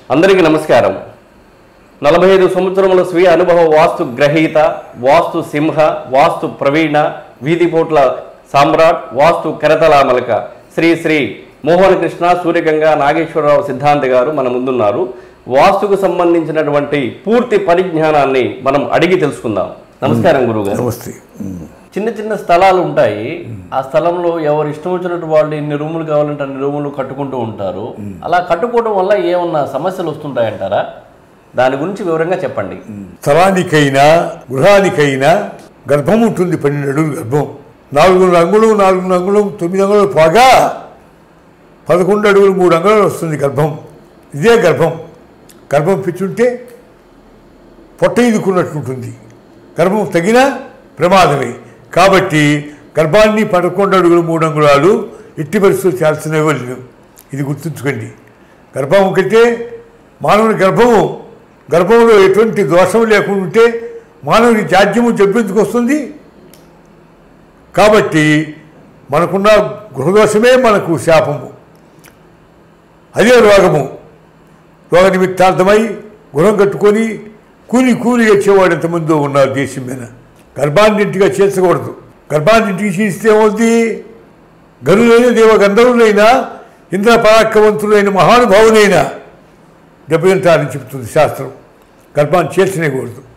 అందరికీ నమస్కారం నలభై ఐదు సంవత్సరముల స్వీయ అనుభవ వాస్తు గ్రహీత వాస్తు సింహ వాస్తు ప్రవీణ వీధిపోట్ల సామ్రాట్ వాస్తు కరతలామలక శ్రీ శ్రీ మోహన కృష్ణ సూర్యగంగ నాగేశ్వరరావు సిద్ధాంత గారు మన ముందున్నారు వాస్తుకు సంబంధించినటువంటి పూర్తి పరిజ్ఞానాన్ని మనం అడిగి తెలుసుకుందాం నమస్కారం గురుగారు నమస్తే చిన్న చిన్న స్థలాలు ఉంటాయి ఆ స్థలంలో ఎవరు ఇష్టం వచ్చినట్టు వాళ్ళు ఇన్ని రూములు కావాలంటే అన్ని రూములు కట్టుకుంటూ ఉంటారు అలా కట్టుకోవడం వల్ల ఏమన్నా సమస్యలు వస్తుంటాయంటారా దాని గురించి వివరంగా చెప్పండి స్థలానికైనా గృహానికైనా గర్భం ఉంటుంది పన్నెండు అడుగులు గర్భం నాలుగు అంగుళం నాలుగు అంగుళం తొమ్మిది అంగుళాలు పోగా పదకొండు అడుగులు మూడు అంగుళాలు వస్తుంది గర్భం ఇదే గర్భం గర్భం పిచ్చుంటే పొట్ట ఇదుకున్నట్టుంటుంది గర్భం తగిన ప్రమాదమే కాబట్టి గర్భాన్ని పదకొండు అడుగులు మూడు అంగుళాలు ఎట్టి పరిస్థితులు చేయాల్సిన లేదు ఇది గుర్తుంచుకోండి గర్భం కంటే మానవుని గర్భము గర్భంలో ఎటువంటి దోషం లేకుండా ఉంటే మానవుని జాడ్యము జబ్బెందుకు వస్తుంది కాబట్టి మనకున్న గృహదోషమే మనకు శాపము అదే రోగము రోగ నిమిత్తార్థమై గృహం కట్టుకొని కూలి కూలి వచ్చేవాడు ఎంతమందో ఉన్నారు దేశం మీద గర్భాన్ని ఇంటిగా చేర్చకూడదు గర్భాన్ని ఇంటికి చేస్తే ఏమవుద్ది గనులైన దేవ గంధర్వులైన ఇంద్ర పరాక్రమంతులైన మహానుభావులైన దెబ్బతింటారని చెప్తుంది శాస్త్రం గర్భాన్ని చేర్చనేకూడదు